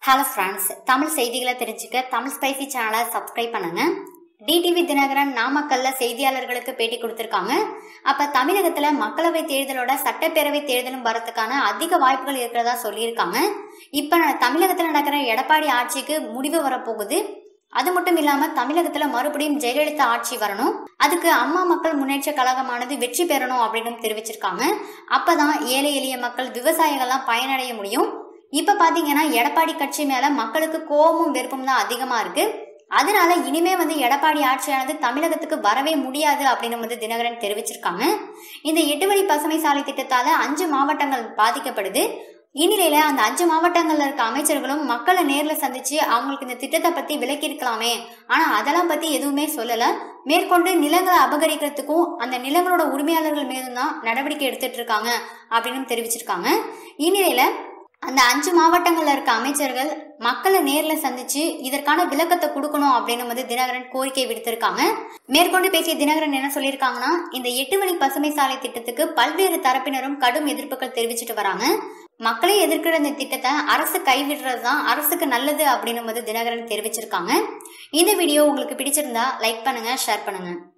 hello friends Tamil செய்திகளை தெரிஞ்சுக்க Tamil spicy சேனலை சப்ஸ்கிரைப் பண்ணுங்க டிடிவி தினகரன் நாமக்கல்ல செய்தியாளர்களுக்கு பேட்டி கொடுத்திருக்காங்க அப்ப தமிழகத்துல மக்களவை தேர்தலோட சட்டப்பேரவை தேர்தலும் வரதுக்கான அதிக வாய்ப்புகள் இருக்கிறதா சொல்லியிருக்காங்க இப்ப ந- தமிழகத்துல நடக்கிற எடப்பாடி ஆட்சிக்கு முடிவு வரப்போகுது அது மட்டும் இல்லாம தமிழகத்துல மறுபடியும் ஜெயலலிதா ஆட்சி வரணும் அதுக்கு அம்மா மக்கள் முன்னேற்ற கழகமானது வெற்றி பெறணும் அப்படின்னு தெரிவிச்சிருக்காங்க அப்பதான் ஏழை எளிய மக்கள் விவசாயிகள்லாம் பயனடைய முடியும் இப்ப பாத்தீங்கன்னா எடப்பாடி கட்சி மேல மக்களுக்கு கோபமும் வெறுப்பும் தான் அதிகமா இருக்கு அதனால இனிமே வந்து எடப்பாடி ஆட்சியானது தமிழகத்துக்கு வரவே முடியாது அப்படின்னு வந்து தினகரன் தெரிவிச்சிருக்காங்க இந்த எட்டு வழி பசுமை சாலை திட்டத்தால அஞ்சு மாவட்டங்கள் பாதிக்கப்படுது இந்நிலையில அந்த அஞ்சு மாவட்டங்கள்ல இருக்க அமைச்சர்களும் மக்களை நேர்ல சந்திச்சு அவங்களுக்கு இந்த திட்டத்தை பத்தி விளக்கியிருக்கலாமே ஆனா அதெல்லாம் பத்தி எதுவுமே சொல்லல மேற்கொண்டு நிலங்களை அபகரிக்கிறதுக்கும் அந்த நிலங்களோட உரிமையாளர்கள் மீதும் தான் நடவடிக்கை எடுத்துட்டு இருக்காங்க அப்படின்னு தெரிவிச்சிருக்காங்க இந்நிலையில அந்த அஞ்சு மாவட்டங்கள்ல இருக்க அமைச்சர்கள் மக்களை நேர்ல சந்திச்சு இதற்கான விளக்கத்தை கொடுக்கணும் அப்படின்னு வந்து தினகரன் கோரிக்கை விடுத்திருக்காங்க மேற்கொண்டு பேசிய தினகரன் என்ன சொல்லியிருக்காங்கன்னா இந்த எட்டு வழி பசுமை சாலை திட்டத்துக்கு பல்வேறு தரப்பினரும் கடும் எதிர்ப்புகள் தெரிவிச்சிட்டு வராங்க மக்களை எதிர்க்கிற இந்த திட்டத்தை அரசு கைவிடுறது தான் அரசுக்கு நல்லது அப்படின்னு வந்து தினகரன் தெரிவிச்சிருக்காங்க இந்த வீடியோ உங்களுக்கு பிடிச்சிருந்தா லைக் பண்ணுங்க ஷேர் பண்ணுங்க